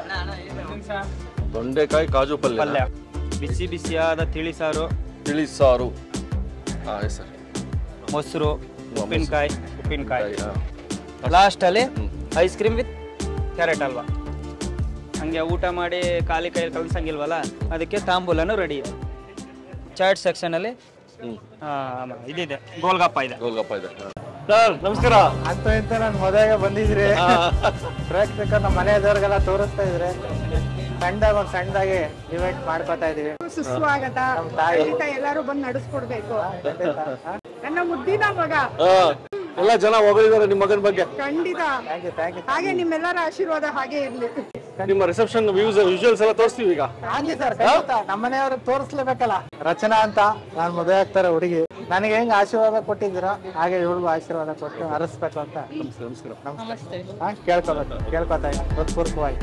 E: ತೊಂಡೆಕಾಯಿ ಕಾಜು ಪಲ್ಯ
C: ಪಲ್ಯ ಬಿಸಿ ಬಿಸಿಯಾದ ತಿಳಿ ಸಾರು
E: ತಿಳಿ ಸಾರು ಹಾ ಎಸ್ ಸರ್
C: ಮೊಸರು ಉಪ್ಪಿನಕಾಯಿ ಉಪ್ಪಿನಕಾಯಿ
E: ಹಾ.
C: ಲಾಸ್ಟಲ್ಲಿ ice cream with carrot halwa ಹಂಗೆ ಊಟ ಮಾಡಿ ಖಾಲಿ ಕೈ ಕಳ್ಸಂಗಿಲ್ವಲ್ಲ ಅದಕ್ಕೆ ತಾಂಬೂಲನು ರೆಡಿ ಇದೆ ಚಾಟ್ ಸೆಕ್ಷನಲ್ಲಿ
E: ಹ್ಮ್
C: ಇದಿದೆ ಗೋಲ್ಗಪ್ಪ ಇದೆ
E: ಗೋಲ್ಗಪ್ಪ ಇದೆ ಸರ್ ನಮಸ್ಕಾರ
B: ಅಂತ ಇಂತ ನಾನು ಮದುವೆಗೆ ಬಂದಿದ್ರಿ ಪ್ರೇಕ್ಷಕರು ನಮ್ಮ ಮನೆ ಎದುರಿಗೆಲ್ಲ ತೋರಿಸ್ತಾ ಇದ್ರೆ ಸಣ್ಣದಾಗ ಒಂದು ಸಣ್ಣದಾಗಿ ಇವೆಂಟ್ ಮಾಡ್ಕೊತಾ ಇದೀವಿ
F: ಸುಸ್ವಾಗತ
B: ನಮ್ಮ ತಾಯಿ
F: ಖಂಡಿತ ಎಲ್ಲರೂ ಬಂದು ನಡೆಸ್ಕೊಡ್ಬೇಕು ನನ್ನ ಮುದ್ದಿನ ಮಗ
E: ಹಾ ಎಲ್ಲ ಜನ ಹೊಗಳಿದ್ದಾರೆ ನಿಮ್ಮ ಮಗನ ಬಗ್ಗೆ
F: ಖಂಡಿತ
B: ಥ್ಯಾಂಕ್ ಯು ಥ್ಯಾಂಕ್ ಯು
F: ಹಾಗೆ ನಿಮ್ಮೆಲ್ಲರ ಆಶೀರ್ವಾದ ಹಾಗೆ ಇರ್ಲಿ
E: ನಿಮ್ಮ ರಿಸೆಪ್ಷನ್ ವ್ಯೂಸ್ ವಿಜುವಲ್ಸ್ ಎಲ್ಲ ತೋರಿಸ್ತೀವಿ ಈಗ
B: ಹಾಗೆ ಸರ್ ಖಂಡಿತ ನಮ್ಮ ಮನೆಯವ್ರಿಗೆ ತೋರಿಸ್ಲೇಬೇಕಲ್ಲ ರಚನಾ ಅಂತ ನಾನು ಮದುವೆ ಆಗ್ತಾರೆ ಹುಡುಗಿ ನನಗೆ ಹೆಂಗ್ ಆಶೀರ್ವಾದ ಕೊಟ್ಟಿದ್ದೀರೋ ಹಾಗೆ ಇವಳಿಗೂ ಆಶೀರ್ವಾದ ಕೊಟ್ಟು ಹರಿಸ್ಬೇಕು ಅಂತ
E: ನಮಸ್ಕಾರ
B: ನಮಸ್ತೆ ಹಾ ಕೇಳ್ಕೊಬೇಕು ಕೇಳ್ಕೊತಾ ಇದ್ದೀನಿ ಹೃತ್ಪೂರ್ವಕವಾಗಿ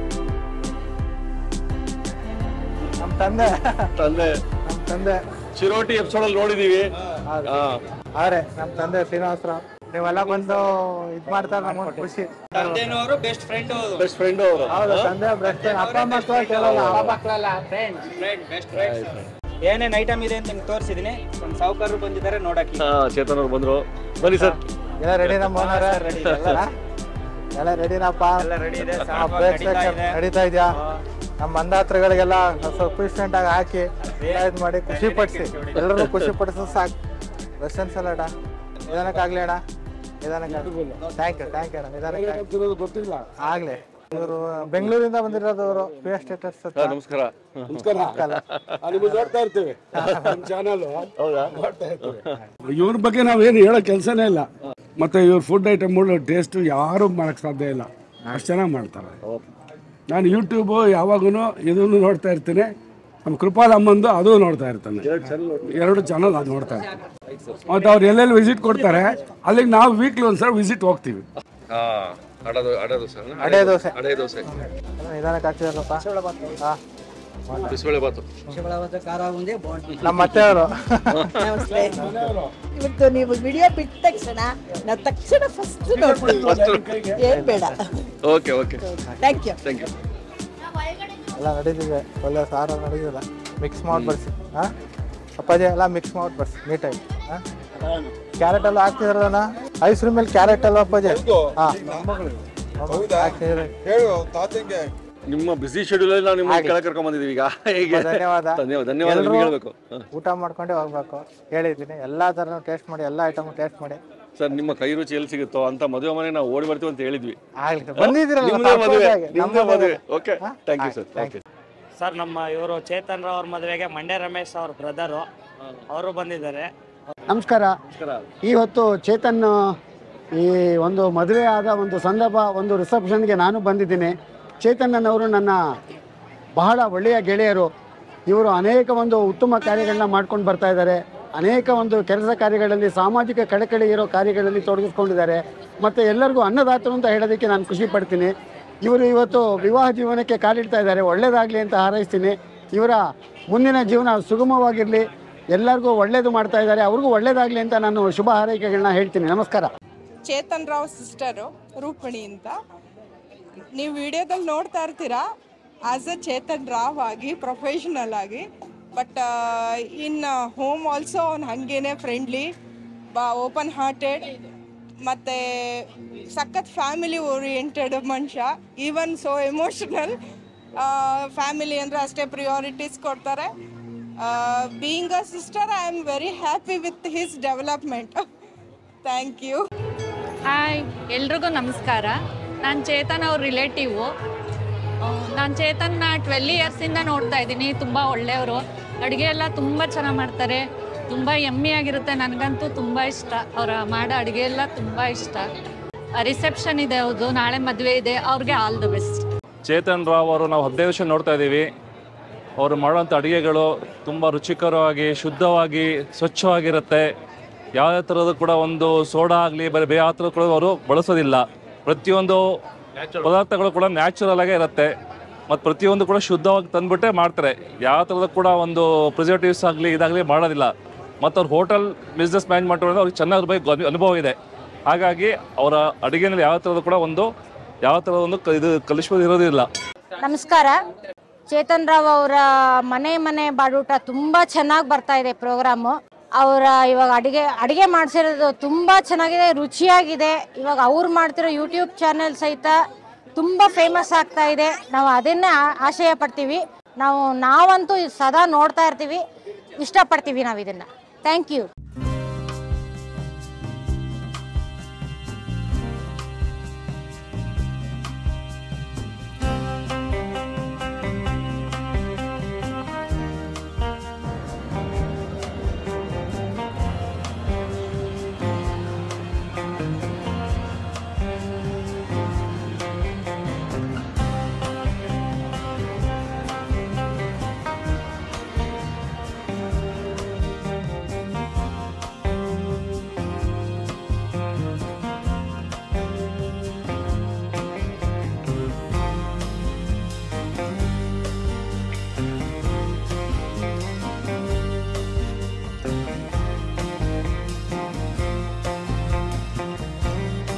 B: ನಮ್ಮ ತಂದೆ
E: ತಂದೆ
B: ನಮ್ಮ ತಂದೆ
E: ಚಿರೋಟಿ ಎಪಿಸೋಡ್ ಅಲ್ಲಿ ನೋಡಿದೀವಿ
B: ಹೌದು.
E: ಹಾ
B: ಅವ್ರೆ ನಮ್ಮ ತಂದೆ ಶ್ರೀನಿವಾಸರಾವ್ ನೀವೆಲ್ಲ ಬಂದು ಇದ್ ಮಾಡ್ತಾರೆ ನಮ್ಗೊಂದು ಖುಷಿ
C: ತಂದೆನವರು ಬೆಸ್ಟ್ ಫ್ರೆಂಡ್
E: ಬೆಸ್ಟ್ ಫ್ರೆಂಡ್ ಅವರು
B: ಹೌದು ತಂದೆ ಬೆಸ್ಟ್ ಅಪ್ಪ ಮಕ್ಕಳು ಕೇಳಲ್ಲ
C: ಬೆಸ್ಟ್ ಏನೇನ್ ಐಟಮ್ ಇದೆ ಅಂತ ನಿಮ್ಗೆ ತೋರಿಸಿದೀನಿ ನಮ್ಮ ಸಾವುಕಾರರು ಬಂದಿದ್ದಾರೆ ನೋಡಕ್ಕೆ
E: ಹಾ ಚೇತನ್ ಅವ್ರು ಬಂದ್ರು ಬನ್ನಿ ಸರ್
B: ಎಲ್ಲ ರೆಡಿ ನಮ್ಮ ಓನರ್
C: ready
B: ಎಲ್ಲ ರೆಡಿನಪ್ಪ
C: ಎಲ್ಲ ರೆಡಿ ಇದೆ
B: ನಮ್ಮ
C: ಸಾಂಬಾರ್
B: ಪ್ರೇಕ್ಷಕ
C: ನಡೀತಾ ಇದೆ.
B: ನಡೀತಾ ಇದೆಯಾ ನಮ್ಮ ಮಂದಾತ್ರಗಳಿಗೆಲ್ಲ ಸಫಿಷಿಯಂಟ್ ಆಗಿ ಹಾಕಿ ಇದು ಮಾಡಿ ಖುಷಿ ಪಡಿಸಿ ಎಲ್ಲರೂ ಖುಷಿ ಪಡಿಸೋ ಸಾಕು ರಸನ್ ಸಲಾಡ ನಿಧಾನಕ್ಕಾಗ್ಲಿ ಅಣ್ಣ ನಿಧಾನಕ್ಕೆ ಥ್ಯಾಂಕ್ ಯು ಥ್ಯಾಂಕ್ ಯು ಅಣ್ಣ ನಿಧಾನಕ್ಕೆ
A: ಆಗ್ತಿರೋದು ಗೊತ್ತಿಲ್ಲ
B: ಆಗ್ಲಿ ಇವರು ಬೆಂಗಳೂರಿಂದ ಬಂದಿರೋದು ಅವರು ಪಿ ಎಸ್ ಸ್ಟೇಟಸ್
E: ಹಾ, ನಮಸ್ಕಾರ
A: ನಮಸ್ಕಾರ ಆ, ನಿಮ್ಮನ್ನ ನೋಡ್ತಾ ಇರ್ತೀವಿ ನಮ್ಮ ಚಾನಲ್ ನೋಡ್ತಾ ಇರ್ತೀವಿ ಇವ್ರ ಬಗ್ಗೆ ನಾವೇನು ಹೇಳೋ ಕೆಲಸನೇ ಇಲ್ಲ ಮತ್ತೆ ಇವ್ರ ಫುಡ್ ಐಟಮ್ಗಳು ಟೇಸ್ಟು ಯಾರು ಮಾಡಕ್ ಸಾಧ್ಯ ಇಲ್ಲ ಅಷ್ಟು ಚೆನ್ನಾಗಿ ಮಾಡ್ತಾರೆ ನಾನು ಯೂಟ್ಯೂಬು ಯಾವಾಗೂ ಇದನ್ನು ನೋಡ್ತಾ ಇರ್ತೀನಿ ನಮ್ಮ ಕೃಪಾಲ್ ಅಮ್ಮಂದು ಅದು ನೋಡ್ತಾ ಇರ್ತಾನೆ ಎರಡು ಚಾನಲ್ ಅದು ನೋಡ್ತಾ ಇರ್ತೀನಿ ಮತ್ತು ಅವ್ರು ಎಲ್ಲೆಲ್ಲಿ ವಿಸಿಟ್ ಕೊಡ್ತಾರೆ ಅಲ್ಲಿಗೆ ನಾವು ವೀಕ್ಲಿ ಒಂದ್ಸಲ ವಿಸಿಟ್ ಹೋಗ್ತೀವಿ
E: ಹಾ ಅಡದು ಅಡೆ ದೋಸೆ
B: ಅಡೆ ದೋಸೆ
E: ಅಡೆ ದೋಸೆ
B: ನಿಧಾನಕ್ಕೆ ಹಾಕ್ತಿದಾರಪ್ಪ ಹಾ
E: ಬಿಸಿಬೇಳೆ ಬಾತು
B: ನಮ್ಮ ಅತ್ತೆಯವರು
G: ಇವತ್ತು ನೀವು ವಿಡಿಯೋ ಬಿಟ್ಟ ತಕ್ಷಣ ನಾವು ತಕ್ಷಣ ಫಸ್ಟ್ ನೋಡ್ತೀವಿ ಏನ್ ಬೇಡ
E: okay okay
G: thank you
E: thank you
B: ಎಲ್ಲ ನಡೀತಿದೆ ಒಳ್ಳೆ ಸಾರ ನಡೀತಿಲ್ಲ ಮಿಕ್ಸ್ ಮಾಡಿ ಬರ್ಸಿ ಹಾಂ ಅಪ್ಪಾಜಿ ಎಲ್ಲ ಮಿಕ್ಸ್ ಮಾಡಿ ಬರ್ಸಿ ನೀಟಾಗಿ ಹಾಂ ಕ್ಯಾರೆಟ್ ಎಲ್ಲ ಹಾಕ್ತಿದ್ರಣ್ಣ ಐಸ್ ಕ್ರೀಮ್ ಮೇಲೆ ಕ್ಯಾರೆಟ್ ಅಲ್ವಾ ಅಪ್ಪಾಜಿ ಹಾಂ ಹಾಕ್ತಿದ್ರೆ
E: ನಿಮ್ಮ ಬಿಸಿ ಶೆಡ್ಯೂಲ್ ಅಲ್ಲಿ ನಾವು ನಿಮ್ಮ ಕೆಳಗೆ ಕರ್ಕೊಂಡ್ ಬಂದಿದ್ದೀವಿ ಈಗ ಹೇಗೆ
B: ಧನ್ಯವಾದ
E: ಧನ್ಯವಾದ ಧನ್ಯವಾದ
B: ಎಲ್ರೂ
E: ನಿಮ್ಗೆ ಹೇಳ್ಬೇಕು ಹ.
B: ಊಟ ಮಾಡ್ಕೊಂಡೇ ಹೋಗ್ಬೇಕು ಹೇಳಿದ್ದೀನಿ ಎಲ್ಲ ಥರನೂ ಟೇಸ್ಟ್ ಮಾಡಿ ಎಲ್ಲ ಐಟಮ್ ಟೇಸ್ಟ್ ಮಾಡಿ
E: ಸರ್ ನಿಮ್ಮ ಕೈ ರುಚಿ ಎಲ್ಲಿ ಸಿಗುತ್ತೋ ಅಂತ ಮದುವೆ ಮನೆ ನಾವು ಓಡಿ ಬರ್ತೀವಿ ಅಂತ ಹೇಳಿದ್ವಿ
B: ಆಗ್ಲಿ ಬಂದಿದ್ದೀರಲ್ಲ
E: ನಿಮ್ದೇ ಮದುವೆ
B: ಸಂತೋಷ ಆಗಿ.
E: ನಿಮ್ದೇ
B: ನಮ್ಮದೇ
E: ಮದುವೆ
B: ಮದುವೆ.
E: ಓಕೆ
B: ಹಾ?
E: ಥ್ಯಾಂಕ್ ಯು ಸರ್
B: ಆಯ್ತು, thank
E: ಓಕೆ
D: ಸರ್ ನಮ್ಮ ಇವರು ಚೇತನ್ ರಾವ್ ಅವ್ರ ಮದುವೆಗೆ ಮಂಡ್ಯ ರಮೇಶ್ ಅವ್ರ ಬ್ರದರು ಅವರು ಬಂದಿದ್ದಾರೆ
H: ನಮಸ್ಕಾರ ಈ ಹೊತ್ತು ಚೇತನ್ ಈ ಒಂದು ಮದುವೆ ಆದ ಒಂದು ಸಂದರ್ಭ ಒಂದು ರಿಸೆಪ್ಷನ್ಗೆ ನಾನು ಬಂದಿದ್ದೀನಿ ಚೇತನ್ನನವರು ನನ್ನ ಬಹಳ ಒಳ್ಳೆಯ ಗೆಳೆಯರು ಇವರು ಅನೇಕ ಒಂದು ಉತ್ತಮ ಕಾರ್ಯಗಳನ್ನ ಮಾಡ್ಕೊಂಡು ಬರ್ತಾ ಇದ್ದಾರೆ ಅನೇಕ ಒಂದು ಕೆಲಸ ಕಾರ್ಯಗಳಲ್ಲಿ ಸಾಮಾಜಿಕ ಕಳಕಳಿ ಇರೋ ಕಾರ್ಯಗಳಲ್ಲಿ ತೊಡಗಿಸ್ಕೊಂಡಿದ್ದಾರೆ ಮತ್ತು ಎಲ್ಲರಿಗೂ ಅನ್ನದಾತರು ಅಂತ ಹೇಳೋದಕ್ಕೆ ನಾನು ಖುಷಿ ಪಡ್ತೀನಿ ಇವರು ಇವತ್ತು ವಿವಾಹ ಜೀವನಕ್ಕೆ ಕಾಲಿಡ್ತಾ ಇದ್ದಾರೆ ಒಳ್ಳೆಯದಾಗಲಿ ಅಂತ ಹಾರೈಸ್ತೀನಿ ಇವರ ಮುಂದಿನ ಜೀವನ ಸುಗಮವಾಗಿರಲಿ ಎಲ್ಲರಿಗೂ ಒಳ್ಳೇದು ಮಾಡ್ತಾ ಇದ್ದಾರೆ ಅವ್ರಿಗೂ ಒಳ್ಳೇದಾಗಲಿ ಅಂತ ನಾನು ಶುಭ ಹಾರೈಕೆಗಳನ್ನ ಹೇಳ್ತೀನಿ ನಮಸ್ಕಾರ
F: ಚೇತನ್ ರಾವ್ ಸಿಸ್ಟರು ರೂಪಣಿ ಅಂತ ನೀವು ವಿಡಿಯೋದಲ್ಲಿ ನೋಡ್ತಾ ಇರ್ತೀರಾ ಆಸ್ ಅ ಚೇತನ್ ರಾವ್ ಆಗಿ ಪ್ರೊಫೆಷನಲ್ ಆಗಿ ಬಟ್ ಇನ್ ಹೋಮ್ ಆಲ್ಸೋ ಅವ್ನು ಹಾಗೇನೆ ಫ್ರೆಂಡ್ಲಿ ಬಾ ಓಪನ್ ಹಾರ್ಟೆಡ್ ಮತ್ತು ಸಖತ್ ಫ್ಯಾಮಿಲಿ ಓರಿಯೆಂಟೆಡ್ ಮನುಷ್ಯ ಈವನ್ ಸೋ ಎಮೋಷನಲ್ ಫ್ಯಾಮಿಲಿ ಅಂದರೆ ಅಷ್ಟೇ ಪ್ರಿಯಾರಿಟೀಸ್ ಕೊಡ್ತಾರೆ being a sister I am very happy with his development thank you
I: hi ಎಲ್ರಿಗೂ ನಮಸ್ಕಾರ ನಾನು ಚೇತನ್ ಅವ್ರ ರಿಲೇಟಿವು ನಾನು ಚೇತನ್ನ ಟ್ವೆಲ್ ಇಯರ್ಸಿಂದ ನೋಡ್ತಾ ಇದ್ದೀನಿ ತುಂಬ ಒಳ್ಳೆಯವರು ಅಡುಗೆ ಎಲ್ಲ ತುಂಬ ಚೆನ್ನಾಗಿ ಮಾಡ್ತಾರೆ ತುಂಬ ಯಮ್ಮಿ ಆಗಿರುತ್ತೆ ನನಗಂತೂ ತುಂಬ ಇಷ್ಟ ಅವರ ಮಾಡೋ ಅಡುಗೆ ಎಲ್ಲ ತುಂಬ ಇಷ್ಟ ರಿಸೆಪ್ಷನ್ ಇದೆ ಹೌದು ನಾಳೆ ಮದುವೆ ಇದೆ ಅವ್ರಿಗೆ all the best
J: Chetan Rao ಅವರು ನಾವು ಹದಿನೈದು ವರ್ಷ ನೋಡ್ತಾ ಇದ್ದೀವಿ ಅವರು ಮಾಡುವಂಥ ಅಡುಗೆಗಳು ತುಂಬ ರುಚಿಕರವಾಗಿ ಶುದ್ಧವಾಗಿ ಸ್ವಚ್ಛವಾಗಿರುತ್ತೆ ಯಾವುದೇ ಥರದ ಕೂಡ ಒಂದು ಸೋಡಾ ಆಗಲಿ ಬರೀ ಬೇರೆ ಯಾವ ಥರ ಕೂಡ ಅವರು ಬಳಸೋದಿಲ್ಲ ಪ್ರತಿಯೊಂದು ಪದಾರ್ಥಗಳು ಕೂಡ ನ್ಯಾಚುರಲ್ ಆಗೇ ಇರುತ್ತೆ ಮತ್ತು ಪ್ರತಿಯೊಂದು ಕೂಡ ಶುದ್ಧವಾಗಿ ತಂದುಬಿಟ್ಟೆ ಮಾಡ್ತಾರೆ ಯಾವ ಥರದ ಕೂಡ ಒಂದು ಪ್ರಿಸರ್ವೇಟಿವ್ಸ್ ಆಗಲಿ ಇದಾಗಲಿ ಮಾಡೋದಿಲ್ಲ ಮತ್ತು ಅವ್ರ ಹೋಟೆಲ್ ಬಿಸ್ನೆಸ್ ಮ್ಯಾನೇಜ್ಮೆಂಟ್ ಅವ್ರಿಗೆ ಚೆನ್ನಾಗಿ ಬಗ್ಗೆ ಅನು- ಅನುಭವ ಇದೆ ಹಾಗಾಗಿ ಅವರ ಅಡುಗೆನಲ್ಲಿ ಯಾವ ಥರದ ಕೂಡ ಒಂದು ಯಾವ ಥರದ ಒಂದು ಕ- ಇದು ಕಲಿಸ್ಬೋದು ಇರೋದಿಲ್ಲ
K: ನಮಸ್ಕಾರ ಚೇತನ್ ರಾವ್ ಅವರ ಮನೆ ಮನೆ ಬಾಡೂಟ ತುಂಬ ಚೆನ್ನಾಗಿ ಬರ್ತಾ ಇದೆ ಪ್ರೋಗ್ರಾಮು ಅವರ ಇವಾಗ ಅಡಿಗೆ ಅಡಿಗೆ ಮಾಡಿಸಿರೋದು ತುಂಬ ಚೆನ್ನಾಗಿದೆ ರುಚಿಯಾಗಿದೆ ಇವಾಗ ಅವ್ರು ಮಾಡ್ತಿರೋ ಯೂಟ್ಯೂಬ್ ಚಾನೆಲ್ ಸಹಿತ ತುಂಬ ಫೇಮಸ್ ಆಗ್ತಾ ಇದೆ ನಾವು ಅದನ್ನೇ ಆ- ಆಶಯ ಪಡ್ತೀವಿ ನಾವು ನಾವಂತೂ ಸದಾ ನೋಡ್ತಾ ಇರ್ತೀವಿ ಇಷ್ಟಪಡ್ತೀವಿ ನಾವು ಇದನ್ನು ಥ್ಯಾಂಕ್ ಯು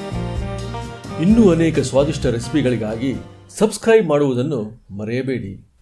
L: ಇನ್ನೂ ಅನೇಕ ಸ್ವಾದಿಷ್ಟ ರೆಸಿಪಿಗಳಿಗಾಗಿ ಸಬ್ಸ್ಕ್ರೈಬ್ ಮಾಡುವುದನ್ನು ಮರೆಯಬೇಡಿ